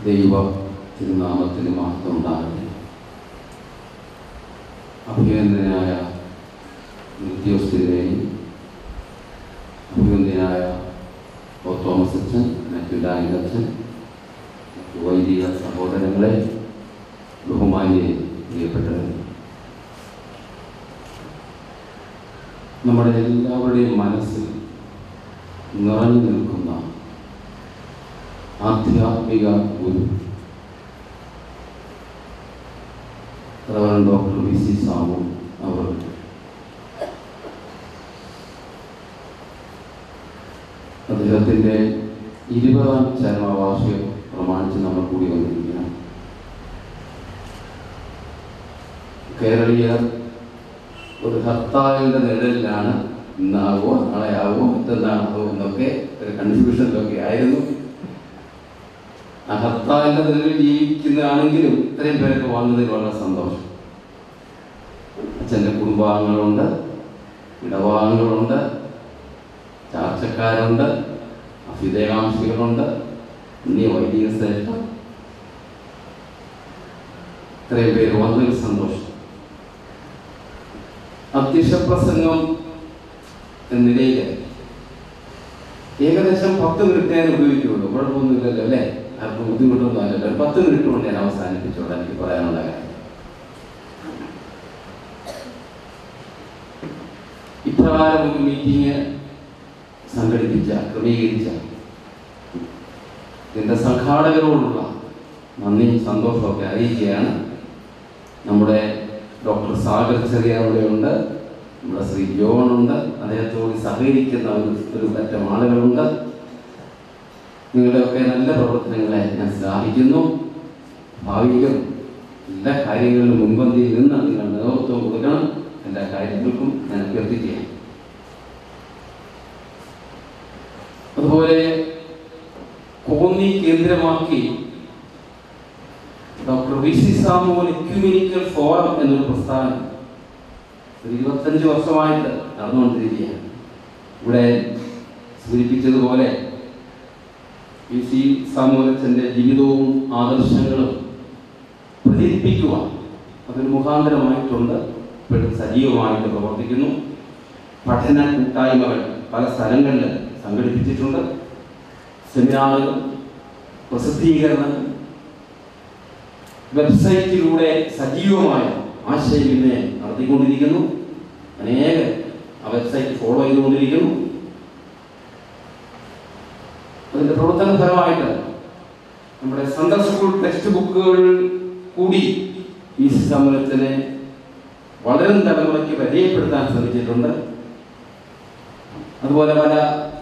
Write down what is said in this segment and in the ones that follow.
ദൈവ തിരുനാമത്തിന് മഹത്വം ഉണ്ടാകട്ടെ അഭിനന്ദനായ ഉദ്യോഗസ്ഥരെയും അഭിനന്ദനായ ഒ തോമസ് അച്ഛൻ മറ്റു ലാലിതച്ഛൻ മറ്റു വൈദിക സഹോദരങ്ങളെ ബഹുമാന്യെ പ്രിയപ്പെട്ടവരെ നമ്മുടെ എല്ലാവരുടെയും മനസ്സിൽ നിറഞ്ഞു നിൽക്കുന്ന ആധ്യാത്മിക ഗുരു reverend doctor V C Samuel അദ്ദേഹത്തിൻ്റെ ഇരുപതാം ചരമവാർഷികം പ്രമാണിച്ച് നമ്മൾ കൂടി വന്നിരിക്കണം കേരളീയർ ഒരു ഹർത്താലിൻ്റെ നിഴലിലാണ് ഇന്നാവോ നാളെയാവോ മറ്റന്നാളാവോ എന്നൊക്കെ ഒരു കൺഫ്യൂഷനിലൊക്കെ ആയിരുന്നു ആ ഹർത്താലിൻ്റെ നിഴലിൽ ജീവിക്കുന്നതാണെങ്കിലും ഇത്രയും പേരൊക്കെ വന്നതിൽ വളരെ സന്തോഷം അച്ഛൻ്റെ കുടുംബാംഗങ്ങളുണ്ട് ഇടവാംഗങ്ങളുണ്ട് ചാർച്ചക്കാരുണ്ട് അഭ്യുദയകാംക്ഷികളുണ്ട് ഇനി വൈദിക ശ്രേഷ്ഠം ഇത്രയും പേര് വന്നതിൽ സന്തോഷം അധ്യക്ഷ പ്രസംഗം എന്ന നിലയിൽ ഏകദേശം പത്ത് മിനിറ്റ് ഞാൻ ഉപയോഗിക്കുള്ളൂ കുഴപ്പമൊന്നുമില്ലല്ലോ അല്ലേ ആർക്കും ബുദ്ധിമുട്ടൊന്നും അല്ലല്ലോ ഒരു പത്ത് മിനിറ്റ് കൊണ്ട് ഞാൻ അവസാനിപ്പിച്ചോളാം എനിക്ക് പറയാനുള്ള കാര്യം ഇപ്രകാരം ഒരു മീറ്റിംഗ് സംഘടിപ്പിച്ച ക്രമീകരിച്ച ഇതിൻ്റെ സംഘാടകരോടുള്ള നന്ദിയും സന്തോഷമൊക്കെ അറിയിക്കുകയാണ് നമ്മുടെ ഡോക്ടർ സാഗർ ചെറിയ അവിടെയുണ്ട് നമ്മുടെ ശ്രീ ജോണുണ്ട് അദ്ദേഹത്തോട് സഹകരിക്കുന്ന ഒരു ഒരു പറ്റം ആളുകളുണ്ട് നിങ്ങളുടെയൊക്കെ നല്ല പ്രവർത്തനങ്ങളെ ഞാൻ ശ്ലാഘിക്കുന്നു ഭാവിയിലും എല്ലാ കാര്യങ്ങളിലും മുൻപന്തിയിൽ നിന്ന് നിങ്ങൾ നേതൃത്വം കൊടുക്കണം എല്ലാ കാര്യങ്ങൾക്കും ഞാൻ അഭ്യർത്ഥിക്കുകയാണ് അതുപോലെ കോന്നി കേന്ദ്രമാക്കി doctor V C Samuel ecumenical forum എന്നൊരു പ്രസ്ഥാനം ഒരു ഇരുപത്തഞ്ച് വർഷമായിട്ട് നടന്നുകൊണ്ടിരിക്കുകയാണ് ഇവിടെ സൂചിപ്പിച്ചതുപോലെ വി സി സാമുവലച്ചൻ്റെ ജീവിതവും ആദർശങ്ങളും പ്രചരിപ്പിക്കുവാൻ അതൊരു മുഖാന്തരമായിട്ടുണ്ട് ഇപ്പോഴും സജീവമായിട്ട് പ്രവർത്തിക്കുന്നു പഠന കൂട്ടായ്മകൾ പല സ്ഥലങ്ങളിൽ സംഘടിപ്പിച്ചിട്ടുണ്ട് സെമിനാറുകൾ പ്രസിദ്ധീകരണങ്ങൾ വെബ്സൈറ്റിലൂടെ സജീവമായ ആശയവിനിമയം നടത്തിക്കൊണ്ടിരിക്കുന്നു അനേകം ആ വെബ്സൈറ്റ് ഫോളോ ചെയ്തുകൊണ്ടിരിക്കുന്നു അതിൻ്റെ പ്രവർത്തന ഫലമായിട്ട് നമ്മുടെ സൺഡർ സ്കൂൾ ടെക്സ്റ്റ് ബുക്കുകൾ കൂടി ഈ സമരത്തിനെ വളരും തലമുറയ്ക്ക് പരിചയപ്പെടുത്താൻ ശ്രമിച്ചിട്ടുണ്ട് അതുപോലെ പല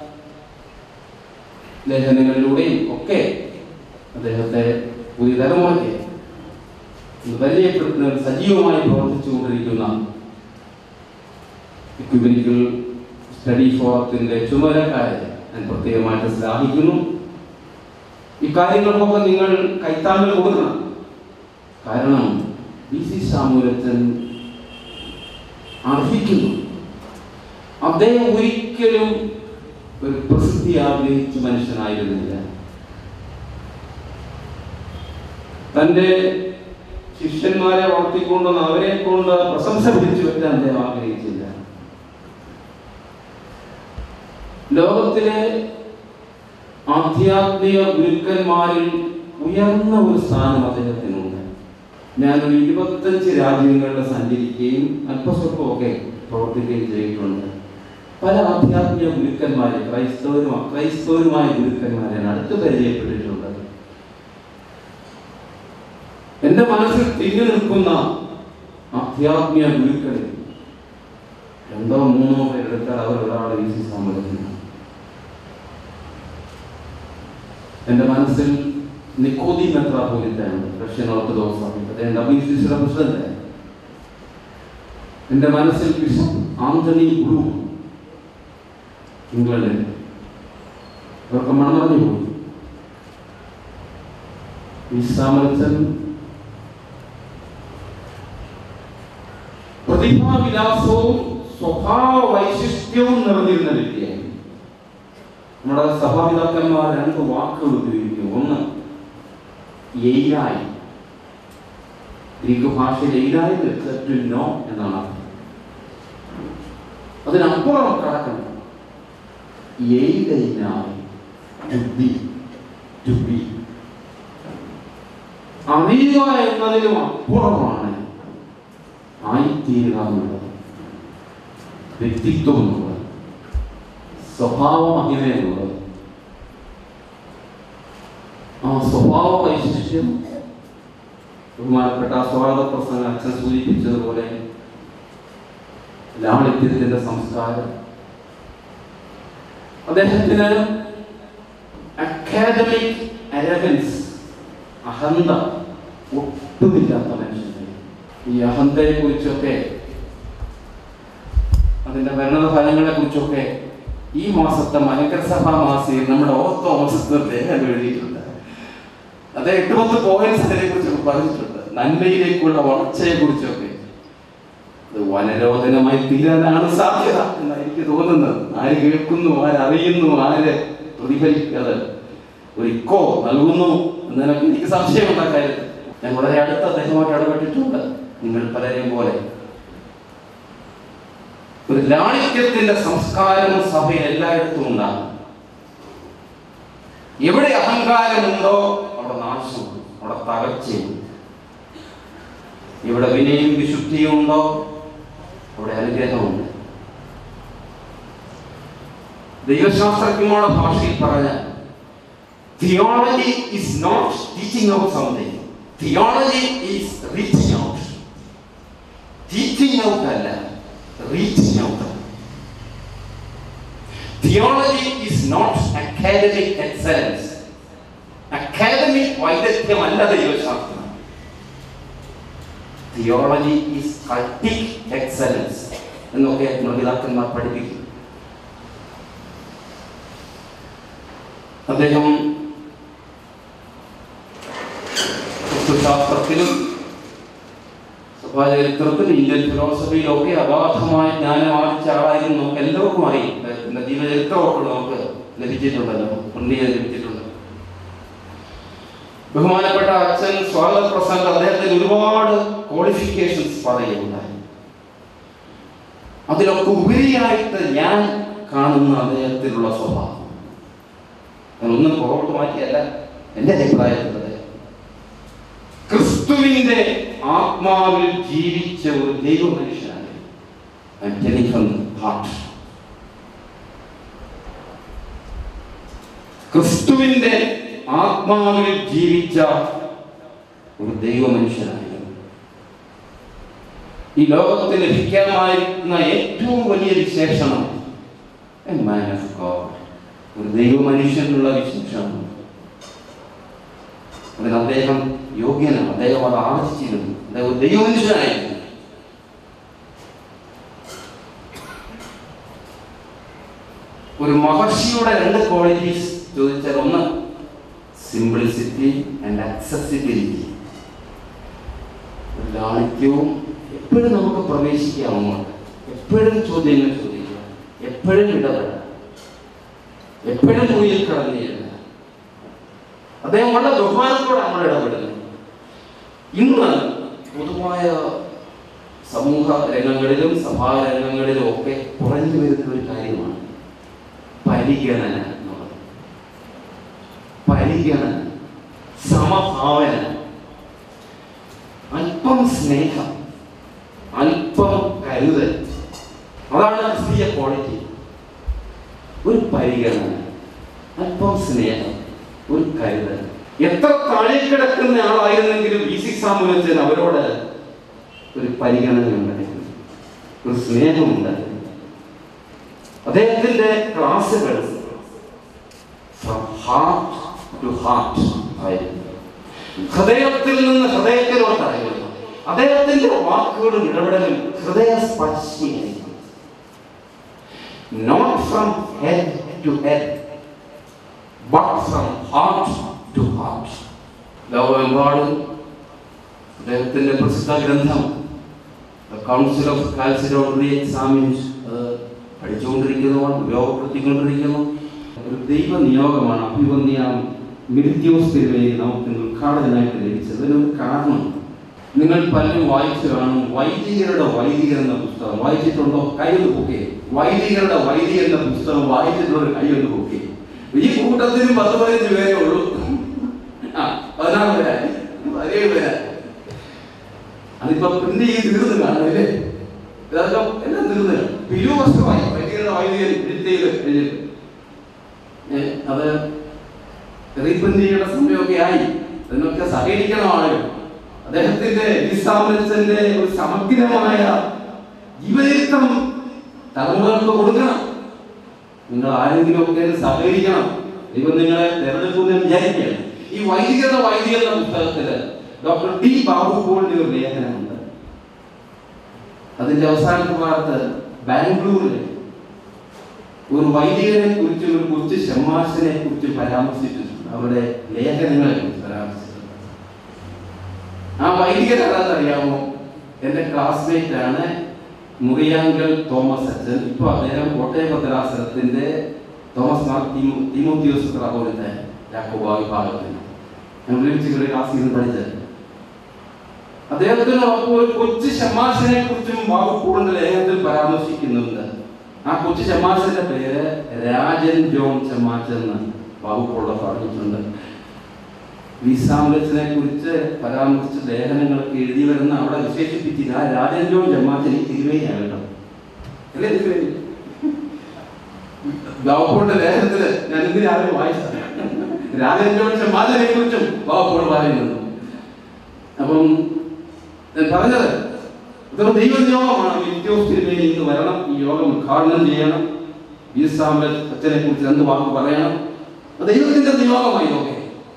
ലേഖനങ്ങളിലൂടെയും ഒക്കെ അദ്ദേഹത്തെ പുതിയ തലമുറയ്ക്ക് ഇത് പരിചയപ്പെടുത്തുന്നവർ സജീവമായി പ്രവർത്തിച്ചുകൊണ്ടിരിക്കുന്ന ഇക്വിബനിക്കൽ സ്റ്റഡി ഫോറത്തിൻ്റെ ചുമതലക്കാരെ ഞാൻ പ്രത്യേകമായിട്ട് ശ്ലാഘിക്കുന്നു ഇക്കാര്യങ്ങൾക്കൊക്കെ നിങ്ങൾ കൈത്താങ്ങൽ കൊടുക്കണം കാരണം വി സി സാമൂലച്ചൻ അർഹിക്കുന്നു അദ്ദേഹം ഒരിക്കലും ഒരു പ്രസിദ്ധി ആഗ്രഹിച്ച മനുഷ്യനായിരുന്നില്ല തൻ്റെ ശിഷ്യന്മാരെ വളർത്തിക്കൊണ്ടുവന്ന് അവരെ കൊണ്ട് പ്രശംസ പിടിച്ചു പറ്റാൻ അദ്ദേഹം ആഗ്രഹിച്ചില്ല ലോകത്തിലെ ആധ്യാത്മിക ഗുരുക്കന്മാരിൽ ഉയർന്ന ഒരു സ്ഥാനം അദ്ദേഹത്തിനുണ്ട് ഞാനൊരു ഇരുപത്തഞ്ച് രാജ്യങ്ങളിൽ സഞ്ചരിക്കുകയും അല്പസ്വല്പമൊക്കെ പ്രവർത്തിക്കുകയും ചെയ്തിട്ടുണ്ട് പല ആധ്യാത്മിക ഗുരുക്കന്മാരെ ക്രൈസ്തവരും അക്രൈസ്തവരുമായ ഗുരുക്കന്മാരെ ഞാൻ അടുത്ത് പരിചയപ്പെട്ടിട്ടുണ്ട് എന്റെ മനസ്സിൽ തിങ്ങി നിൽക്കുന്ന ആധ്യാത്മിക ഗുരുക്കളിൽ രണ്ടോ മൂന്നോ പേരെടുത്താൽ അവർ ഒരാളെ വീശി സമ്മതിക്കുന്നു എന്റെ മനസ്സിൽ നിക്കോദി മെത്രാപോലിറ്റാണ് റഷ്യൻ ഓർത്തഡോക്സ് അദ്ദേഹം ഡബ്ല്യു സി സിയുടെ പ്രസിഡന്റ് എന്റെ മനസ്സിൽ ബിഷപ്പ് ആന്റണി ബ്ലൂ ഇംഗ്ലണ്ടിൽ അവർക്ക് മണമറിഞ്ഞു പോയി വിശ്രാമച്ചൻ പ്രതിഭാവിലാസവും സ്വഭാവ വൈശിഷ്ട്യവും നിറഞ്ഞിരുന്ന വ്യക്തിയായിരുന്നു നമ്മുടെ സഭാപിതാക്കന്മാർ രണ്ട് വാക്കുകൾ ഉപയോഗിക്കും ഒന്ന് എയിലായി ഗ്രീക്ക് ഭാഷയിൽ എയിലായി ടു നോ എന്നാണ് അർത്ഥം അതിനപ്പുറം കടക്കണം എയിലായി ടു ബി ടു ബി അറിയുക എന്നതിനും അപ്പുറമാണ് ആയിത്തീരുക എന്നുള്ളത് വ്യക്തിത്വം എന്നുള്ളത് സ്വഭാവ മഹിമ എന്നുള്ളത് ആ സ്വഭാവ വൈശിഷ്ട്യം ബഹുമാനപ്പെട്ട സ്വാഗത പ്രസംഗം അച്ഛൻ സൂചിപ്പിച്ചതുപോലെ ലാളിത്യത്തിന്റെ സംസ്കാരം അദ്ദേഹത്തിന് അക്കാദമിക് അരവൻസ് അഹന്ത ഒട്ടുമില്ലാത്ത മനുഷ്യനെ ഈ അഹന്തയെ കുറിച്ചൊക്കെ അതിന്റെ ഭരണ ഫലങ്ങളെ കുറിച്ചൊക്കെ ഈ മാസത്തെ മലങ്കര സഭാ മാസികയിൽ നമ്മുടെ ഓർത്തോ മാസത്തെ ലേഖനം എഴുതിയിട്ടുണ്ട് അത് എട്ട് പത്ത് പോയിന്റ്സ് അതിനെ കുറിച്ചൊക്കെ പറഞ്ഞിട്ടുണ്ട് നന്മയിലേക്കുള്ള വളർച്ചയെ കുറിച്ചൊക്കെ അത് വനരോധനമായി തീരാനാണ് സാധ്യത എന്നാണ് എനിക്ക് തോന്നുന്നത് ആര് കേൾക്കുന്നു ആരറിയുന്നു ആര് പ്രതിഫലിക്കാതെ ഒരു ഇക്കോ നൽകുന്നു എന്നതിനൊക്കെ എനിക്ക് സംശയമുണ്ട് ആ കാര്യത്തിൽ ഞാൻ വളരെ അടുത്ത അദ്ദേഹമായിട്ട് ഇടപെട്ടിട്ടുണ്ട് നിങ്ങൾ പലരെയും പോലെ ഒരു ലാളിത്യത്തിന്റെ സംസ്കാരം സഭയിൽ എല്ലായിടത്തും ഉണ്ടാകും എവിടെ അഹങ്കാരമുണ്ടോ അവിടെ നാശമുണ്ട് അവിടെ തകർച്ചയുണ്ട് എവിടെ വിനയും വിശുദ്ധിയും ഉണ്ടോ അവിടെ അനുഗ്രഹമുണ്ട് ദൈവശാസ്ത്രജ്ഞങ്ങളുടെ ഭാഷയിൽ പറഞ്ഞാൽ theology is not teaching out something theology is reaching out teaching out അല്ല reaching out theology is not academic excellence academic വൈദഗ്ധ്യമല്ല ദൈവശാസ്ത്രം തിയോളജി ഈസ് കൾട്ടിക് എക്സലൻസ് എന്നൊക്കെ പിതാക്കന്മാർ പഠിപ്പിക്കും അദ്ദേഹം തത്വശാസ്ത്രത്തിലും സഭാചരിത്രത്തിലും ഇന്ത്യൻ ഫിലോസഫിയിലും ഒക്കെ അഗാധമായ ജ്ഞാനം ആർജിച്ച ആളായിരുന്നു നമുക്ക് എല്ലാവർക്കും അറിയും അദ്ദേഹത്തിന്റെ ജീവചരിത്രമൊക്കെ നമുക്ക് ലഭിച്ചിട്ടുണ്ടല്ലോ പുണ്യ ലഭിച്ചിട്ടുണ്ട് ബഹുമാനപ്പെട്ട അച്ഛൻ സ്വാഗത പ്രസംഗം അദ്ദേഹത്തിന് ഒരുപാട് ക്വാളിഫിക്കേഷൻസ് പറയുകയുണ്ടായി അതിലൊക്കെ ഉപരിയായിട്ട് ഞാൻ കാണുന്ന അദ്ദേഹത്തിലുള്ള സ്വഭാവം ഞാൻ ഒന്നും പുറകോട്ട് മാറ്റിയല്ല എന്റെ അഭിപ്രായത്തിൽ ക്രിസ്തുവിന്റെ ആത്മാവിൽ ജീവിച്ച ഒരു ദൈവ മനുഷ്യനാണ് I'm telling from the heart. ക്രിസ്തുവിന്റെ ആത്മാവിൽ ജീവിച്ച ഒരു ദൈവ മനുഷ്യനായിരുന്നു ഈ ലോകത്തിൽ ലഭിക്കാമായിരുന്ന ഏറ്റവും വലിയ വിശേഷണം A man of God. ഒരു ദൈവ മനുഷ്യനുള്ള വിശേഷമാണ് അതിന് അദ്ദേഹം യോഗ്യനാണ് അദ്ദേഹം അത് ആർജിച്ചിരുന്നു അദ്ദേഹം ഒരു ദൈവ മനുഷ്യനായിരുന്നു ഒരു മഹർഷിയുടെ രണ്ട് ക്വാളിറ്റീസ് ചോദിച്ചാൽ ഒന്ന് സിംപ്ലിസിറ്റി ആൻഡ് അക്സസിബിലിറ്റി ലാളിത്യവും എപ്പോഴും നമുക്ക് പ്രവേശിക്കാം അങ്ങോട്ട് എപ്പോഴും ചോദ്യങ്ങൾ ചോദിക്കുക എപ്പോഴും ഇടപെടാം എപ്പോഴും മുന്നിൽ കടന്നു ചെല്ലുക അദ്ദേഹം വളരെ ബഹുമാനത്തോടെ നമ്മൾ ഇടപെടുന്നത് ഇന്ന് പൊതുവായ സമൂഹ രംഗങ്ങളിലും സഭാ രംഗങ്ങളിലും ഒക്കെ കുറഞ്ഞു വരുന്ന ഒരു കാര്യമാണ് പരിഗണന എന്നുള്ളത് പരിഗണന സമഭാവന അല്പം സ്നേഹം അല്പം കരുതൽ അതാണ് ക്രിസ്തീയ ക്വാളിറ്റി ഒരു പരിഗണന അല്പം സ്നേഹം ഒരു കരുതൽ എത്ര താഴെ കിടക്കുന്ന ആളായിരുന്നെങ്കിലും ബി സി സാമുവച്ചൻ അവരോട് ഒരു പരിഗണന ഉണ്ടായിരുന്നു ഒരു സ്നേഹമുണ്ടായിരുന്നു അദ്ദേഹത്തിന്റെ ക്ലാസ്സുകൾ ഫ്രം ഹാർട്ട് ടു ഹാർട്ട് ആയിരുന്നു ഹൃദയത്തിൽ നിന്ന് ഹൃദയത്തിലോട്ടായിരുന്നു അദ്ദേഹത്തിന്റെ വാക്കുകളും ഇടപെടലും ഹൃദയസ്പർശിയായിരുന്നു not from head to head but from heart to heart ലോകമെമ്പാടും അദ്ദേഹത്തിന്റെ പ്രസിദ്ധ ഗ്രന്ഥം കൗൺസിൽ ഓഫ് കാൽസിഡോണറി എക്സാമിൻസ് പഠിച്ചുകൊണ്ടിരിക്കുന്നതാണ് ഉപയോഗപ്പെടുത്തിക്കൊണ്ടിരിക്കുന്നു ഒരു ദൈവ നിയോഗമാണ് അഭിവന്യാം മിരിത്യോസ് തിരുവയിൽ നമുക്ക് ഇന്ന് ഉദ്ഘാടകനായിട്ട് ലഭിച്ചത് അതിനൊരു കാരണം നിങ്ങൾ പലരും വായിച്ചു കാണും വൈദികരുടെ വൈദികർ എന്ന പുസ്തകം വായിച്ചിട്ടുണ്ടോ കൈയൊന്ന് പൊക്കെ വൈദികരുടെ വൈദികർ എന്ന പുസ്തകം വായിച്ചിട്ടുള്ള കൈയൊന്ന് പൊക്കെ ഈ കൂട്ടത്തിൽ പത്ത് പതിനഞ്ച് പേരേ ഉള്ളൂ ആ പതിനാറ് പേരായി പതിനേഴ് പേരായി അതിപ്പോ പ്രിന്റ് ചെയ്ത് തീർന്നു കാണുന്നില്ലേ ഇതൊക്കെ എല്ലാം തീർന്നു പിരു വർഷമായി വൈദികരുടെ വൈദികർ പ്രിന്റ് ചെയ്ത് കഴിഞ്ഞിട്ട് ഏ, അത് റീപ്രിന്റ് ചെയ്യേണ്ട സമയമൊക്കെ ആയി അതിനൊക്കെ സഹകരിക്കണം ആളുകൾ അദ്ദേഹത്തിന്റെ ഇസാമരച്ചന്റെ ഒരു സമഗ്രമായ ജീവചരിത്രം തലമുറകൾക്ക് കൊടുക്കണം നിങ്ങൾ ആരെങ്കിലും ഒക്കെ സഹകരിക്കണം ദൈവം നിങ്ങളെ തെരഞ്ഞെടുക്കുമെന്ന് വിചാരിക്കുകയാണ് ഈ വൈദികരുടെ വൈദിക എന്ന പുസ്തകത്തില് ഡോക്ടർ ഡി ബാബു പോളിന്റെ ഒരു ലേഖനമുണ്ട് അതിന്റെ അവസാനത്തെ ഭാഗത്ത് ബാംഗ്ലൂരിൽ ഒരു വൈദികനെ കുറിച്ച് ഒരു കൊച്ചു ഷമ്മാസിനെ കുറിച്ച് പരാമർശിച്ചിട്ടുണ്ട് അവരുടെ ലേഖനങ്ങളെ കുറിച്ച് പരാമർശിച്ചിട്ടുണ്ട് ആ വൈദികൻ ആരാന്ന് അറിയാമോ എന്റെ ക്ലാസ്മേറ്റ് ആണ് മുറിയാങ്കൽ തോമസ് അച്ഛൻ ഇപ്പൊ അദ്ദേഹം കോട്ടയം ഭദ്രാസനത്തിന്റെ തോമസ് മാർ തീമോ- തീമോത്തിയോസ് പ്രബോധത്തെ യാക്കോബ വിഭാഗത്തിന് ഞാൻ വിളിച്ചിവിടെ ക്ലാസ്സിൽ നിന്ന് പഠിച്ചത് അദ്ദേഹത്തിനൊപ്പം ഒരു കൊച്ചു ഷമാസിനെ കുറിച്ചും ബാബു കൂടന്റെ ലേഖനത്തിൽ പരാമർശിക്കുന്നുണ്ട് ആ കൊച്ചു ഷമാസിന്റെ പേര് രാജൻ ജോൺ ചെമ്മാച്ചൻ എന്ന് ബാബു കൂട പറഞ്ഞിട്ടുണ്ട് വിസാമലത്തിനെ കുറിച്ച് പരാമർശിച്ച ലേഖനങ്ങളൊക്കെ എഴുതി വരുന്ന അവിടെ വിശേഷിപ്പിച്ചില്ല ആ രാജൻ ജോൺ ചെമ്മാച്ചൻ ഈ തിരുവേനിയാണ് കേട്ടോ അല്ലേ തിരുവേനി ബാബുക്കോട്ടെ ലേഖനത്തില് ഞാൻ ഇന്ന് രാവിലെ വായിച്ചത് രാജൻ ജോൺ ചെമ്മാച്ചനെ കുറിച്ചും ബാബുക്കോട് പറയുന്നുണ്ട് അപ്പം ഞാൻ പറഞ്ഞത് ഇതൊരു ദൈവ നിയോഗമാണ് വിദ്യോസ് തിരുമേനി ഇന്ന് വരണം ഈ യോഗം ഉദ്ഘാടനം ചെയ്യണം ഈ സാമ്പൽ അച്ഛനെ കുറിച്ച് രണ്ട് വാക്ക് പറയണം അത് ദൈവത്തിന്റെ നിയോഗമായി ഇതൊക്കെ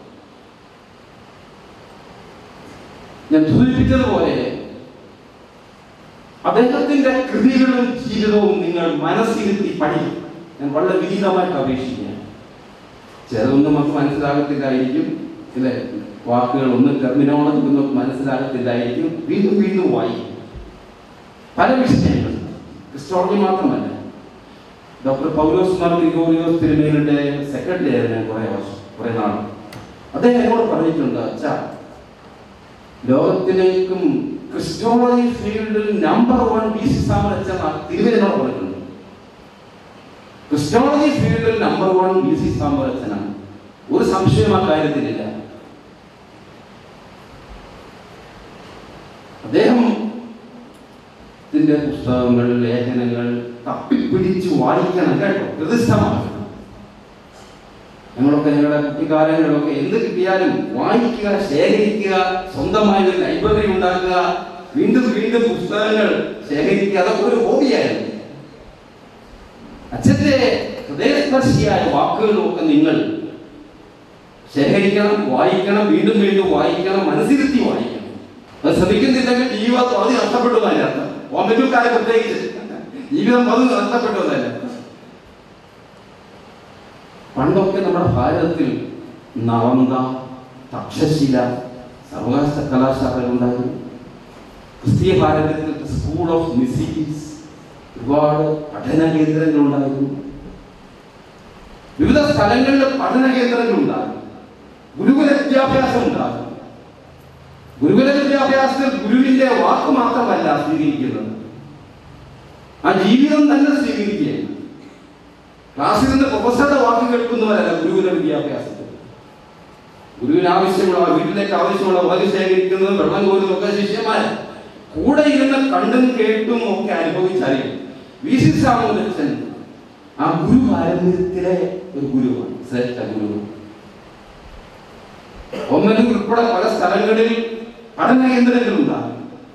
ഞാൻ സൂചിപ്പിച്ചതുപോലെ അദ്ദേഹത്തിന്റെ കൃതികളും ജീവിതവും നിങ്ങൾ മനസ്സിരുത്തി പഠിക്കും ഞാൻ വളരെ വിനീതമായിട്ട് അപേക്ഷിക്കുകയാണ് ചിലതൊന്നും നമുക്ക് മനസ്സിലാകത്തില്ലായിരിക്കും ചില വാക്കുകൾ ഒന്നും ടെർമിനോളജി ഒന്നും മനസ്സിലാകത്തില്ലായിരിക്കും വീണ്ടും വീണ്ടും വായിക്കും പല വിഷയങ്ങൾ ക്രിസ്റ്റോളജി മാത്രമല്ല ഡോക്ടർ പൗലോസ് മാർ ഗ്രിഗോറിയോസ് തിരുമേനിയുടെ സെക്രട്ടറി ആയിരുന്നു ഞാൻ കുറേ വർഷം കുറേ നാൾ അദ്ദേഹം എന്നോട് പറഞ്ഞിട്ടുണ്ട് അച്ഛാ ലോകത്തിലേക്കും ക്രിസ്റ്റോളജി ഫീൽഡിൽ നമ്പർ വൺ ബി സി സാമരച്ച തിരുവനന്തപുരം പറഞ്ഞിട്ടുണ്ട് ക്രിസ്റ്റോളജി ഫീൽഡിൽ നമ്പർ വൺ ബി സി സാമരച്ചനാണ് ഒരു സംശയം ആ കാര്യത്തിലില്ല അദ്ദേഹം ഇതിന്റെ പുസ്തകങ്ങൾ ലേഖനങ്ങൾ തപ്പിപ്പിടിച്ച് വായിക്കണം കേട്ടോ ഹൃദയസ്ഥമാക്കണം ഞങ്ങളൊക്കെ ഞങ്ങളുടെ കുട്ടിക്കാലങ്ങളിലൊക്കെ എന്ത് കിട്ടിയാലും വായിക്കുക ശേഖരിക്കുക സ്വന്തമായി ഒരു ലൈബ്രറി ഉണ്ടാക്കുക വീണ്ടും വീണ്ടും പുസ്തകങ്ങൾ ശേഖരിക്കുക അതൊക്കെ ഒരു ഹോബിയായിരുന്നു അച്ഛന്റെ ഹൃദയസ്പർശിയായ വാക്കുകളൊക്കെ നിങ്ങൾ ശേഖരിക്കണം വായിക്കണം വീണ്ടും വീണ്ടും വായിക്കണം മനസ്സിരുത്തി വായിക്കണം അത് ശ്രമിക്കുന്നില്ലെങ്കിൽ ജീവിതം പകുതി നഷ്ടപ്പെട്ടു എന്നല്ല അർത്ഥം ഓമ്പറ്റൂർക്കാരെ പ്രത്യേകിച്ച് ജീവിതം പകുതി നഷ്ടപ്പെട്ടു എന്നല്ല പണ്ടൊക്കെ നമ്മുടെ ഭാരതത്തിൽ നളന്ദ തക്ഷശില സർവകാശ കലാശാലകൾ ഉണ്ടായിരുന്നു ക്രിസ്തീയ ഭാരതത്തിൽ സ്കൂൾ ഓഫ് മിസീസ് ഒരുപാട് പഠന കേന്ദ്രങ്ങൾ ഉണ്ടായിരുന്നു വിവിധ സ്ഥലങ്ങളിൽ പഠന കേന്ദ്രങ്ങൾ ഉണ്ടായിരുന്നു ഗുരുകുല വിദ്യാഭ്യാസം ഉണ്ടായിരുന്നു ഗുരുകുല വിദ്യാഭ്യാസത്തിൽ ഗുരുവിന്റെ വാക്ക് മാത്രമല്ല സ്വീകരിക്കുന്നത് ആ ജീവിതം തന്നെ സ്വീകരിക്കുകയാണ് ക്ലാസ്സിൽ നിന്ന് പ്രൊഫസറുടെ വാക്ക് കേൾക്കുന്നവരല്ല ഗുരുകുല വിദ്യാഭ്യാസത്തിൽ ഗുരുവിന് ആവശ്യമുള്ള വീട്ടിലേക്ക് ആവശ്യമുള്ള വാക്ക് ശേഖരിക്കുന്നതും വെള്ളം കോരുന്നതും ഒക്കെ ശിഷ്യന്മാരെ കൂടെ ഇരുന്ന് കണ്ടും കേട്ടും ഒക്കെ അനുഭവിച്ചറിയും വി സി സാമൂലച്ചൻ ആ ഗുരു പാരമ്പര്യത്തിലെ ഒരു ഗുരുവാണ് ശ്രേഷ്ഠ ഗുരു ഒന്നനും ഉൾപ്പെടെ പല സ്ഥലങ്ങളിൽ പഠന കേന്ദ്രങ്ങളുണ്ടാകും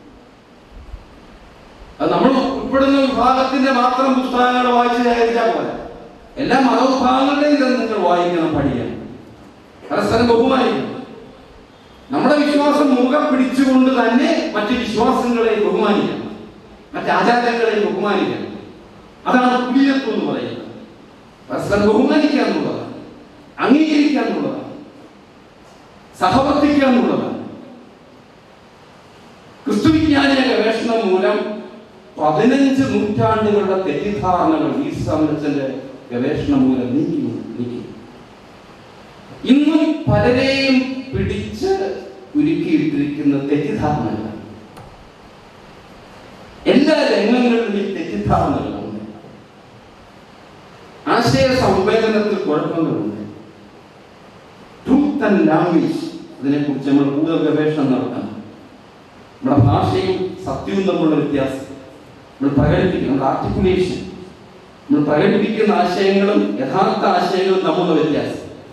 അത് നമ്മൾ ഉൾപ്പെടുന്ന വിഭാഗത്തിന്റെ മാത്രം പുസ്തകങ്ങൾ വായിച്ച് ശേഖരിച്ചാൽ പോലെ എല്ലാ മതവിഭാഗങ്ങളുടെയും ഇത് നിങ്ങൾ വായിക്കണം പഠിക്കണം പരസ്പരം ബഹുമാനിക്കണം നമ്മുടെ വിശ്വാസം മുഖം പിടിച്ചുകൊണ്ട് തന്നെ മറ്റ് വിശ്വാസങ്ങളെ ബഹുമാനിക്കണം മറ്റ് ആചാരങ്ങളെ ബഹുമാനിക്കണം അതാണ് തുല്യത്വം എന്ന് പറയുന്നത് പരസ്പരം ബഹുമാനിക്കുക എന്നുള്ളതാണ് അംഗീകരിക്കുക എന്നുള്ളതാണ് സഹവർത്തിക്കുക എന്നുള്ളതാണ് ക്രിസ്തുവിജ്ഞാനിയ ഗവേഷണം മൂലം പതിനഞ്ച് നൂറ്റാണ്ടുകളുടെ തെറ്റിദ്ധാരണകൾ ഈ സംബന്ധിച്ചന്റെ ഗവേഷണം മൂലം നീക്കി നീക്കി ഇന്നും പലരെയും പിടിച്ച് ഉരുക്കിയിട്ടിരിക്കുന്ന തെറ്റിദ്ധാരണകൾ എല്ലാ രംഗങ്ങളിലും ഈ തെറ്റിദ്ധാരണകളുണ്ട് ആശയ സംവേദനത്തിൽ കുഴപ്പങ്ങളുണ്ട് ട്രൂത്ത് ആൻഡ് ലാംഗ്വേജ് ഇതിനെക്കുറിച്ച് നമ്മൾ കൂടുതൽ ഗവേഷണം നടത്തണം നമ്മുടെ ഭാഷയും സത്യവും തമ്മിലുള്ള വ്യത്യാസം നമ്മൾ പ്രകടിപ്പിക്കും നമ്മുടെ ആർട്ടിക്കുലേഷൻ നമ്മൾ പ്രകടിപ്പിക്കുന്ന ആശയങ്ങളും യഥാർത്ഥ ആശയങ്ങളും തമ്മിലുള്ള വ്യത്യാസം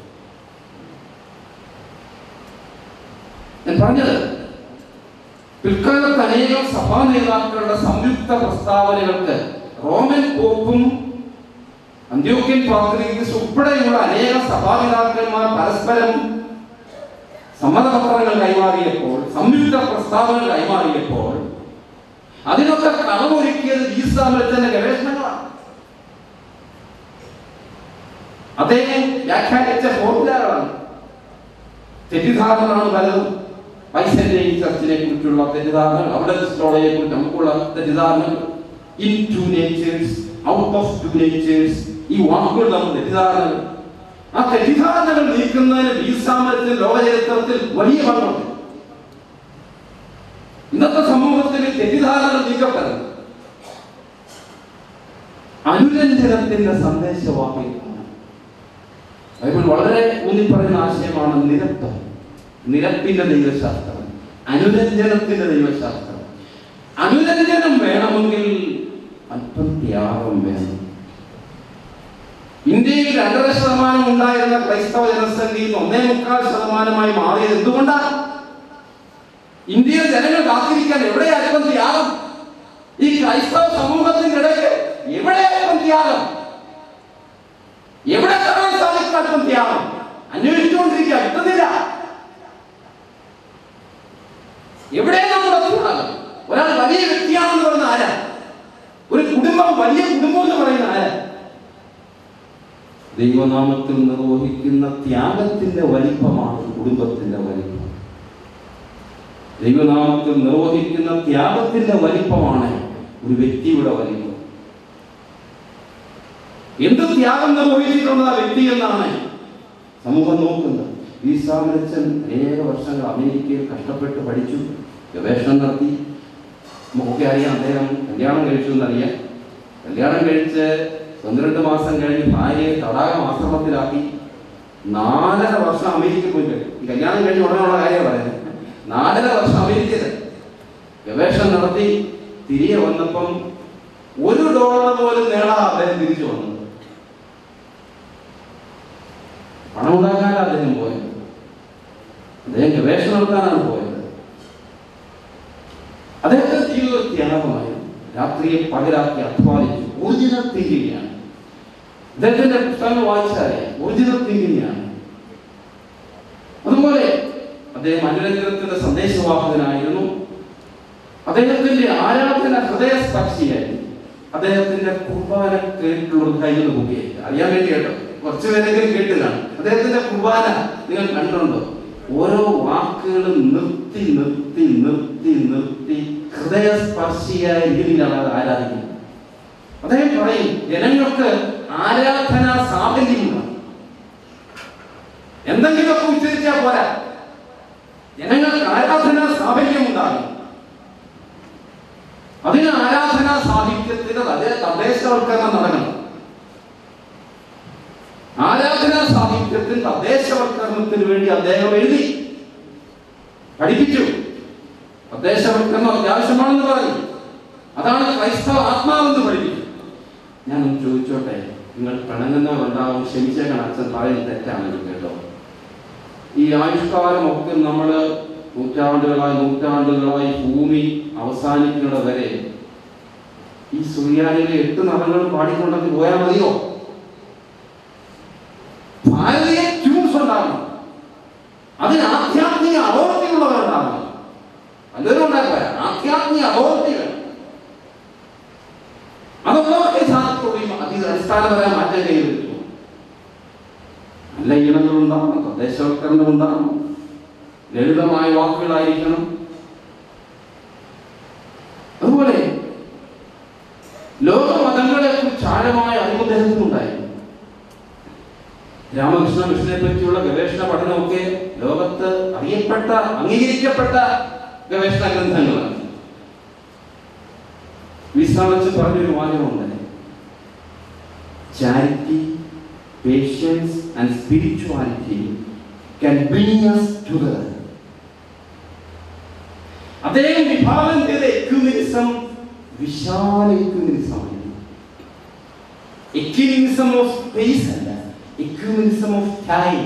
ഞാൻ പറഞ്ഞത് പിൽക്കാലത്ത് അനേകം സഭാ നേതാക്കളുടെ സംയുക്ത പ്രസ്താവനകൾക്ക് റോമൻ പോപ്പും അന്ത്യോക്യൻ പാത്രീസ് ഉൾപ്പെടെയുള്ള അനേക സഭാപിതാക്കന്മാർ പരസ്പരം സമ്മതപത്രങ്ങൾ കൈമാറിയപ്പോൾ സംയുക്ത പ്രസ്താവനകൾ കൈമാറിയപ്പോൾ അതിനൊക്കെ കളമൊരുക്കിയത് ഈസാമലത്തിന്റെ ഗവേഷണങ്ങളാണ് അദ്ദേഹം വ്യാഖ്യാനിച്ച ഫോർമുലകളാണ് തെറ്റിദ്ധാരണകളാണ് പലതും പൈസന്റെയും ചർച്ചിനെ കുറിച്ചുള്ള തെറ്റിദ്ധാരണകൾ അവിടെ സ്റ്റോളയെ കുറിച്ച് നമുക്കുള്ള തെറ്റിദ്ധാരണകൾ in two natures out of two natures ഈ വാക്കുകൾ നമ്മൾ തെറ്റിദ്ധാരണകൾ ആ തെറ്റിദ്ധാരണകൾ നീക്കുന്നതിന് വീസാമരത്തിൽ ലോകചരിത്രത്തിൽ വലിയ പങ്കുണ്ട് ഇന്നത്തെ സമൂഹത്തിൽ തെറ്റിദ്ധാരണകൾ നീക്കപ്പെടുന്നു അനുരഞ്ജനത്തിന്റെ സന്ദേശവാക്യമാണ് ബൈബിൾ വളരെ ഊന്നിപ്പറയുന്ന ആശയമാണ് നിരപ്പ് നിരപ്പിന്റെ ദൈവശാസ്ത്രം അനുരഞ്ജനത്തിന്റെ ദൈവശാസ്ത്രം അനുരഞ്ജനം വേണമെങ്കിൽ അല്പം ത്യാഗം വേണം ഇന്ത്യയിൽ രണ്ടര ശതമാനം ഉണ്ടായിരുന്ന ക്രൈസ്തവ ജനസംഖ്യയിൽ ഒന്നേ മുക്കാൽ ശതമാനമായി മാറിയത് എന്തുകൊണ്ടാണ് ഇന്ത്യയിൽ ജനങ്ങൾ കാത്തിരിക്കാൻ എവിടെയായിരിക്കും ത്യാഗം ഈ ക്രൈസ്തവ സമൂഹത്തിന്റെ ഇടയ്ക്ക് എവിടെയായിരിക്കും ത്യാഗം എവിടെ കാണാൻ സാധിക്കും അല്പം ത്യാഗം അന്വേഷിച്ചുകൊണ്ടിരിക്കുക കിട്ടുന്നില്ല എവിടെ നമ്മുടെ ത്യാഗം ഒരാൾ വലിയ വ്യക്തിയാണെന്ന് പറയുന്ന ആരാ ഒരു കുടുംബം വലിയ കുടുംബം എന്ന് പറയുന്ന ആരാ ദൈവനാമത്തിൽ നിർവഹിക്കുന്ന ത്യാഗത്തിന്റെ വലിപ്പമാണ് കുടുംബത്തിന്റെ വലിപ്പം ദൈവനാമത്തിൽ നിർവഹിക്കുന്ന ത്യാഗത്തിന്റെ വലിപ്പമാണ് ഒരു വ്യക്തിയുടെ വലിപ്പം എന്ത് ത്യാഗം നിർവഹിച്ചിട്ടുണ്ട് ആ വ്യക്തി എന്നാണ് സമൂഹം നോക്കുന്നത് ഈ സാമരച്ചൻ അനേക വർഷങ്ങൾ അമേരിക്കയിൽ കഷ്ടപ്പെട്ട് പഠിച്ചു ഗവേഷണം നടത്തി നമുക്കൊക്കെ അറിയാം അദ്ദേഹം കല്യാണം കഴിച്ചു എന്നറിയാം കല്യാണം കഴിച്ച് പന്ത്രണ്ട് മാസം കഴിഞ്ഞ് ഭാര്യയെ തടാകം ആശ്രമത്തിലാക്കി നാലര വർഷം അമേരിക്കയിൽ പോയി കഴിഞ്ഞു ഈ കല്യാണം കഴിഞ്ഞ് ഉടനെയുള്ള കാര്യം പറയുന്നത് നാലര വർഷം അമേരിക്കയിൽ ഗവേഷണം നടത്തി തിരികെ വന്നപ്പം ഒരു ഡോളർ പോലും നേടാതെ അദ്ദേഹം തിരിച്ചു വന്നത് പണം ഉണ്ടാക്കാനാണ് അദ്ദേഹം പോയത് അദ്ദേഹം ഗവേഷണം നടത്താനാണ് പോയത് അദ്ദേഹത്തെ ജീവിതം ത്യാഗമായി രാത്രിയെ പകരാക്കി അധ്വാനിച്ചു ഒറിജിനൽ തിങ്കിങ്ങാണ് അദ്ദേഹത്തിന്റെ പുസ്തകങ്ങൾ വായിച്ചാലേ ഒറിജിനൽ തിങ്കിങ്ങാണ് അതുപോലെ അദ്ദേഹം അനുരഞ്ജനത്തിന്റെ സന്ദേശവാഹകനായിരുന്നു അദ്ദേഹത്തിന്റെ ആരാധന ഹൃദയസ്പർശിയായിരുന്നു അദ്ദേഹത്തിന്റെ കുർബാന കേട്ടിട്ടുള്ള കയ്യിൽ നോക്കിയായി അറിയാൻ വേണ്ടി കേട്ടോ കുറച്ചു പേരെങ്കിലും കേട്ടില്ലാണ് അദ്ദേഹത്തിന്റെ കുർബാന നിങ്ങൾ കണ്ടുണ്ടോ ഓരോ വാക്കുകളും നിർത്തി നിർത്തി നിർത്തി നിർത്തി ഹൃദയസ്പർശിയായ രീതിയിലാണ് അത് ആരാധിക്കുന്നത് അദ്ദേഹം പറയും ജനങ്ങൾക്ക് ആരാധന സാഫല്യമുണ്ട് എന്തെങ്കിലുമൊക്കെ ഉച്ചരിച്ചാൽ പോരാ ജനങ്ങൾക്ക് ആരാധന സാഫല്യമുണ്ടാകും അതിന് ആരാധനാ സാഹിത്യത്തിന് അതേ തദ്ദേശവൽക്കരണം നടക്കണം ആരാധനാ സാഹിത്യത്തിൽ തദ്ദേശവൽക്കരണത്തിന് വേണ്ടി അദ്ദേഹം എഴുതി പഠിപ്പിച്ചു തദ്ദേശവൽക്കരണം അത്യാവശ്യമാണെന്ന് പറഞ്ഞു അതാണ് ക്രൈസ്തവ ആത്മാവെന്ന് പഠിപ്പിച്ചു ഞാനൊന്ന് ചോദിച്ചോട്ടെ നിങ്ങൾ പിണങ്ങുന്നവരുണ്ടാവും ക്ഷമിച്ചേക്കണം അച്ഛൻ പറയുന്നത് തെറ്റാണെങ്കിൽ കേട്ടോ ഈ ആയുഷ്കാലമൊക്കെ നമ്മൾ നൂറ്റാണ്ടുകളായി നൂറ്റാണ്ടുകളായി ഭൂമി അവസാനിക്കുന്നത് വരെ ഈ സൂര്യാനിലെ എട്ട് നിറങ്ങളും പാടിക്കൊണ്ടെങ്കിൽ പോയാൽ മതിയോ ഭാരതീയ ട്യൂൺസ് ഉണ്ടാകണം അതിന് ആധ്യാത്മിക അതോറിറ്റിയുള്ളവരുണ്ടാകണം പലരും ഉണ്ടാക്കുക ആധ്യാത്മിക അതോറിറ്റി വേണം അതുള്ളവർക്കേ സാധിക്കുള്ളൂ അതി അടിസ്ഥാനപരമായ മാറ്റം കൈവരുത്തും നല്ല ഈണങ്ങളുണ്ടാകണം തദ്ദേശവൽക്കരണം ഉണ്ടാകണം ലളിതമായ വാക്കുകളായിരിക്കണം അതുപോലെ ലോക മതങ്ങളെ കുറിച്ച് ആഴമായ അറിവ് അദ്ദേഹത്തിനുണ്ടായിരുന്നു രാമകൃഷ്ണ രാമകൃഷ്ണ മിഷനെ പറ്റിയുള്ള ഗവേഷണ പഠനമൊക്കെ ലോകത്ത് അറിയപ്പെട്ട അംഗീകരിക്കപ്പെട്ട ഗവേഷണ ഗ്രന്ഥങ്ങളാണ് വിശ്വാമിച്ച് പറഞ്ഞൊരു വാചകമുണ്ട് charity patience and spirituality can bring us together അദ്ദേഹം വിഭാവനം ചെയ്ത എക്യൂമിനിസം വിശാല എക്യൂമിനിസമാണ് എക്യൂമിനിസം ഓഫ് സ്പേസ് അല്ല എക്യൂമിനിസം ഓഫ് ടൈം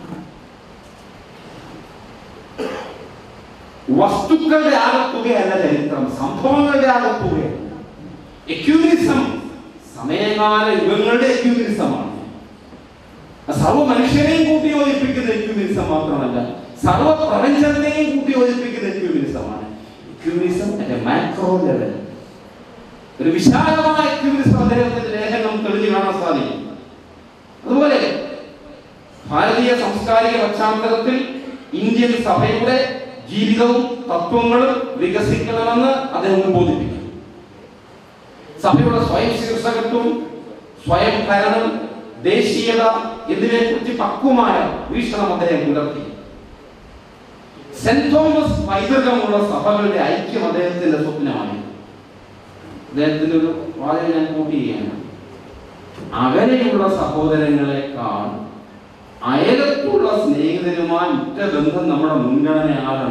വസ്തുക്കളുടെ ആകത്തുകയല്ല ചരിത്രം സംഭവങ്ങളുടെ ആകത്തുകയല്ല എക്യൂമിനിസം സമയകാല യുഗങ്ങളുടെ എക്യൂമിനിസമാണ് സർവ മനുഷ്യരെയും കൂട്ടി യോജിപ്പിക്കുന്ന എക്യൂമിനിസം മാത്രമല്ല സർവ പ്രപഞ്ചത്തെയും കൂട്ടി യോജിപ്പിക്കുന്ന എക്യൂമിനിസമാണ് എക്യൂമിനിസം അറ്റ് മാക്രോ ലെവൽ ഒരു വിശാലമായ എക്യൂമിനിസം അദ്ദേഹത്തിന്റെ ലേഖനം തെളിഞ്ഞു കാണാൻ സാധിക്കും അതുപോലെ ഭാരതീയ സാംസ്കാരിക പശ്ചാത്തലത്തിൽ ഇന്ത്യൻ സഭയുടെ ജീവിതവും തത്വങ്ങളും വികസിക്കണമെന്ന് അദ്ദേഹം ഉദ്ബോധിപ്പിക്കും സഭയുടെ സ്വയം ശീർഷകത്വം സ്വയം ഭരണം ദേശീയത എന്നിവയെ കുറിച്ച് പക്വമായ വീക്ഷണം അദ്ദേഹം പുലർത്തി സെന്റ് തോമസ് പൈതൃകമുള്ള സഭകളുടെ ഐക്യം അദ്ദേഹത്തിന്റെ സ്വപ്നമായി അദ്ദേഹത്തിന്റെ ഒരു വാചകം ഞാൻ കൂട്ടി ചെയ്യാണ് അകലെയുള്ള സഹോദരങ്ങളെക്കാൾ അയലത്തുള്ള സ്നേഹിതരുമായി ഉറ്റ ബന്ധം നമ്മുടെ മുൻഗണനയാകണം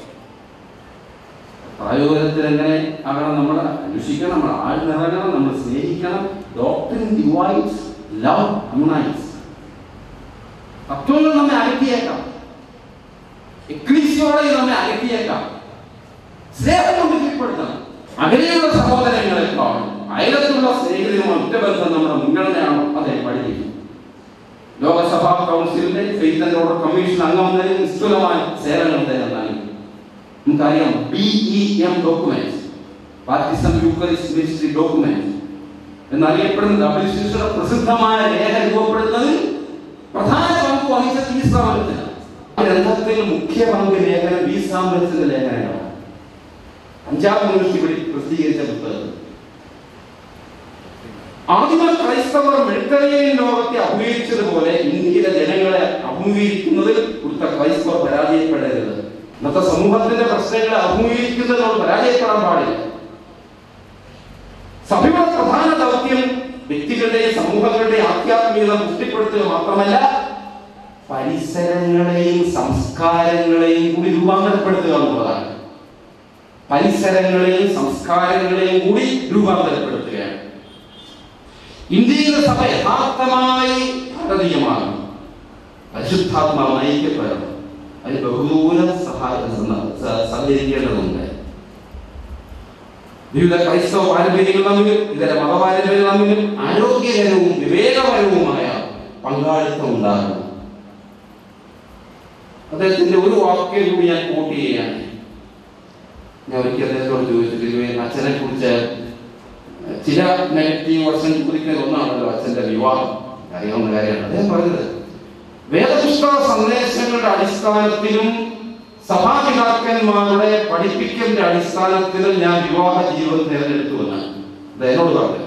പ്രായോഗത്തിൽ എങ്ങനെ ആകണം നമ്മൾ അന്വേഷിക്കണം നമ്മൾ ആൾ നിറങ്ങണം നമ്മൾ സ്നേഹിക്കണം ഡോക്ടറിൻ ഡിവൈസ് ലവ് അമ്നൈസ് തത്വങ്ങൾ നമ്മെ അകറ്റിയേക്കാം എക്ലീസിയോളജി നമ്മെ അകറ്റിയേക്കാം സ്നേഹം കൊണ്ട് കീഴ്പ്പെടുത്തണം അകലെയുള്ള സഹോദരങ്ങളെക്കാൾ അയലത്തുള്ള സ്നേഹിതരുമായി ഉറ്റബന്ധം നമ്മുടെ മുൻഗണനയാണ് അദ്ദേഹം പഠിപ്പിക്കും ലോകസഭാ കൗൺസിലിന്റെ ഫെയ്ത്ത് ആൻഡ് ഓർഡർ കമ്മീഷൻ അംഗമെന്നതിന് നിസ്തുലമായ സേവനം അദ്ദേഹം നൽകി നമുക്കറിയാം B E M document baptism eucharist ministry document എന്നറിയപ്പെടുന്ന ഡബ്ല്യൂസിയുടെ പ്രസിദ്ധമായ രേഖ രൂപപ്പെടുന്നതിൽ പ്രധാന പങ്ക് വഹിച്ചത് ഈ സ്ഥാപനത്തിലാണ് ആ ഗ്രന്ഥത്തിൽ മുഖ്യ പങ്ക് ലേഖനം ബി സാമ്പത്തിന്റെ ലേഖനങ്ങളാണ് പഞ്ചാബ് യൂണിവേഴ്സിറ്റി പ്രസിദ്ധീകരിച്ച പുസ്തകം ആദിമ ക്രൈസ്തവർ മെഡിറ്ററേനിയൻ ലോകത്തെ അഭിമുഖീകരിച്ചതുപോലെ ഇന്ത്യയിലെ ജനങ്ങളെ അഭിമുഖീകരിക്കുന്നതിൽ ഇവിടുത്തെ ക്രൈസ്തവർ പരാജയപ്പെടരുത് ഇന്നത്തെ സമൂഹത്തിന്റെ പ്രശ്നങ്ങളെ അഭിമുഖീകരിക്കുന്നതിനോട് പരാജയപ്പെടാൻ പാടില്ല സഭയുടെ പ്രധാന ദൗത്യം വ്യക്തികളുടെയും സമൂഹങ്ങളുടെയും ആധ്യാത്മികത പുഷ്ടിപ്പെടുത്തുക മാത്രമല്ല പരിസരങ്ങളെയും സംസ്കാരങ്ങളെയും കൂടി രൂപാന്തരപ്പെടുത്തുക എന്നുള്ളതാണ് പരിസരങ്ങളെയും സംസ്കാരങ്ങളെയും കൂടി രൂപാന്തരപ്പെടുത്തുകയാണ് ഇന്ത്യയിലെ സഭ യഥാർത്ഥമായി ഭാരതീയമാണ് പരിശുദ്ധാത്മാവ് നയിക്കപ്പെടണം അതിന് ബഹുദൂരം സഹായ സ- സഹകരിക്കേണ്ടതുണ്ട് വിവിധ ക്രൈസ്തവ പാരമ്പര്യങ്ങൾ തമ്മിലും ഇതര മതപാരമ്പര്യങ്ങൾ തമ്മിലും ആരോഗ്യകരവും വിവേകപരവുമായ പങ്കാളിത്തം ഉണ്ടാകണം അദ്ദേഹത്തിന്റെ ഒരു വാക്യം കൂടി ഞാൻ കോട്ട് ചെയ്യുകയാണ് ഞാൻ ഒരിക്കൽ അദ്ദേഹത്തോട് ചോദിച്ചിട്ടില്ലേ അച്ഛനെ കുറിച്ച് ചില നെഗറ്റീവ് വശം ചോദിക്കുന്ന ഒന്നാണല്ലോ അച്ഛന്റെ വിവാഹം അറിയാവുന്ന കാര്യമാണ് അദ്ദേഹം പറഞ്ഞത് വേദപുസ്തക സന്ദേശങ്ങളുടെ അടിസ്ഥാനത്തിലും സഭാപിതാക്കന്മാരുടെ പഠിപ്പിക്കലിന്റെ അടിസ്ഥാനത്തിലും ഞാൻ വിവാഹ ജീവിതം തിരഞ്ഞെടുത്തുവെന്ന് ഇത് എന്നോട് പറഞ്ഞു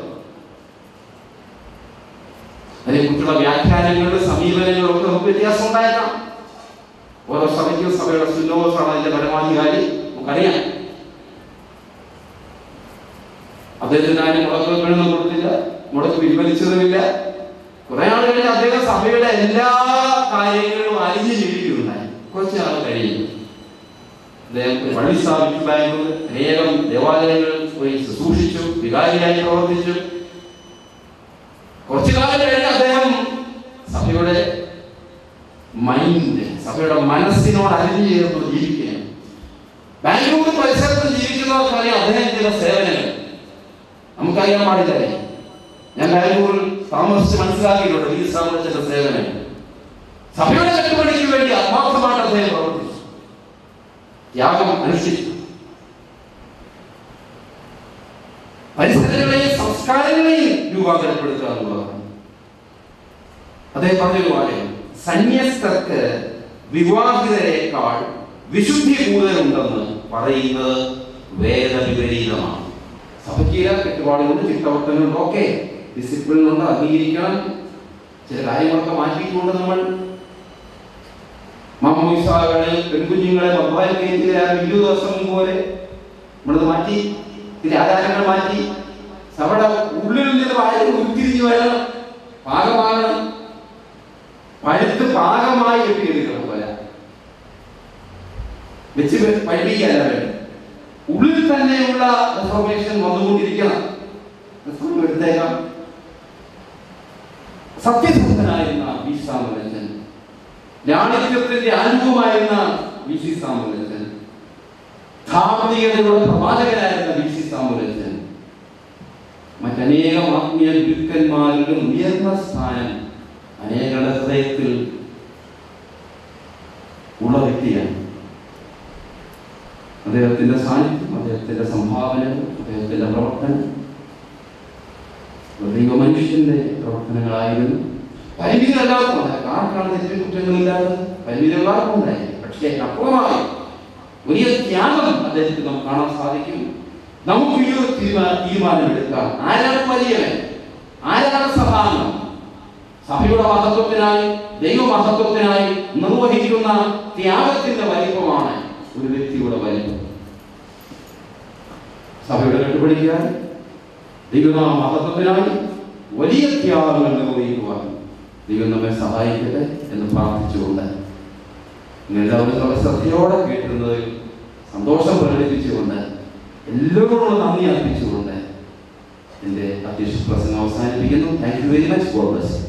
അതിനെക്കുറിച്ചുള്ള വ്യാഖ്യാനങ്ങളുടെ സമീപനങ്ങളും ഒക്കെ നമുക്ക് വ്യത്യാസം ഉണ്ടായേക്കാം ഓരോ സഭയ്ക്കും സഭയുടെ സുന്നോസാണ് അതിന്റെ പരമാധികാരി നമുക്കറിയാം അദ്ദേഹത്തിന് ആരും മുടക്കങ്ങളൊന്നും കൊടുത്തില്ല മുടക്ക് പിൻവലിച്ചതുമില്ല കുറെ ആൾ കഴിഞ്ഞ് അദ്ദേഹം സഭയുടെ എല്ലാ കാര്യങ്ങളും അറിഞ്ഞു ജീവിക്കുന്നുണ്ടായി കുറച്ച് നാൾ കഴിയുന്നു അദ്ദേഹം പള്ളി സ്ഥാപിക്കുണ്ടായിരുന്നത് അനേകം ദേവാലയങ്ങൾ പോയി ശുശ്രൂഷിച്ചു വികാരിയായി പ്രവർത്തിച്ചു കുറച്ചു കാലം കഴിഞ്ഞ് അദ്ദേഹം സഭയുടെ മൈൻഡ് സഭയുടെ മനസ്സിനോട് അലിഞ്ഞു ചേർന്ന് ജീവിക്കുകയാണ് ബാംഗ്ലൂർ പരിസരത്ത് ജീവിക്കുന്നവർക്കറിയാം അദ്ദേഹം ചെയ്ത സേവനങ്ങൾ നമുക്കറിയാൻ പാടില്ലേ ഞാൻ ബാംഗ്ലൂരിൽ താമസിച്ച് മനസ്സിലാക്കിയിട്ടുണ്ട് ഈ സാമ്രാജ്യത്തിന്റെ സേവനം സഭയുടെ കെട്ടുപണിക്ക് വേണ്ടി ആത്മാർത്ഥമായിട്ട് അദ്ദേഹം പ്രവർത്തിച്ചു ത്യാഗം അനുഷ്ഠിച്ചു പരിസരങ്ങളെയും സംസ്കാരങ്ങളെയും രൂപാന്തരപ്പെടുത്തുക എന്നുള്ളതാണ് അദ്ദേഹം പറഞ്ഞൊരു കാര്യം സന്യസ്തർക്ക് വിവാഹിതരെക്കാൾ വിശുദ്ധി കൂടുതലുണ്ടെന്ന് പറയുന്നത് വേദവിപരീതമാണ് സഭയ്ക്ക് കെട്ടുപാടുകൊണ്ട് ചിട്ടവട്ടങ്ങളുണ്ട് ഓക്കെ ഡിസിപ്ലിൻ ഉണ്ട് അംഗീകരിക്കണം ചില കാര്യങ്ങളൊക്കെ മാറ്റിക്കൊണ്ട് നമ്മൾ മാമോയിസാകളെ പെൺകുഞ്ഞുങ്ങളെ മൊബൈൽ കയറ്റിയാൽ ഇരുപത് ദിവസം മുമ്പ് പോലെ നമ്മളത് മാറ്റി ഇതിന്റെ ആധാരങ്ങൾ മാറ്റി സഭയുടെ ഉള്ളിൽ നിന്ന് വായന ഉരുത്തിരിഞ്ഞു വരണം പാകമാകണം പഴുത്ത് പാകമായി കെട്ടിയെടുക്കണം പോലെ വെച്ച് പഠിപ്പിക്കാനല്ല വേണം ഉള്ളിൽ തന്നെയുള്ള റിഫോർമേഷൻ വന്നുകൊണ്ടിരിക്കണം റിഫോർം എടുത്തേക്കാം സത്യസന്ധനായിരുന്ന വി സാമലച്ചൻ ലാളിത്യത്തിന്റെ അനുഭവമായിരുന്ന വി സി സാമലച്ചൻ ധാർമ്മികതയുടെ പ്രവാചകനായിരുന്ന വി സി സാമലച്ചൻ മറ്റനേകം ആത്മീയ ഗുരുക്കന്മാരുടെ ഉയർന്ന സ്ഥാനം അനേകരുടെ ഹൃദയത്തിൽ ഉള്ള വ്യക്തിയാണ് അദ്ദേഹത്തിന്റെ സാന്നിധ്യം അദ്ദേഹത്തിന്റെ സംഭാവനകൾ അദ്ദേഹത്തിന്റെ പ്രവർത്തനം ദൈവ മനുഷ്യന്റെ പ്രവർത്തനങ്ങളായിരുന്നു പരിമിതികളെല്ലാവർക്കും ഉണ്ടായി ആർക്കാണ് തെറ്റും കുറ്റങ്ങളില്ലാതെ പരിമിതികളാർക്കും ഉണ്ടായി പക്ഷേ അപ്പുറമായി വലിയ ത്യാഗം അദ്ദേഹത്തിന് നമുക്ക് കാണാൻ സാധിക്കും നമുക്ക് ഈ ഒരു തീരുമാനം തീരുമാനമെടുക്കാം ആരാണ് വലിയവൻ ആരാണ് സഹായം സഭയുടെ മഹത്വത്തിനായി ദൈവ മഹത്വത്തിനായി നിർവഹിക്കുന്ന ത്യാഗത്തിന്റെ വലിപ്പമാണ് ഒരു വ്യക്തിയുടെ വലിപ്പം സഭയുടെ കെട്ടുപിടിക്കാൻ ദൈവനാമ മഹത്വത്തിനായി വലിയ ത്യാഗങ്ങൾ നിർവഹിക്കുവാൻ ദൈവം നമ്മെ സഹായിക്കട്ടെ എന്ന് പ്രാർത്ഥിച്ചുകൊണ്ട് നിങ്ങൾ എല്ലാവരും വളരെ ശ്രദ്ധയോടെ കേട്ടിരുന്നതിൽ സന്തോഷം പ്രകടിപ്പിച്ചുകൊണ്ട് എല്ലാവരോടും നന്ദി അർപ്പിച്ചുകൊണ്ട് എൻ്റെ അധ്യക്ഷ പ്രസംഗം അവസാനിപ്പിക്കുന്നു thank you very much God bless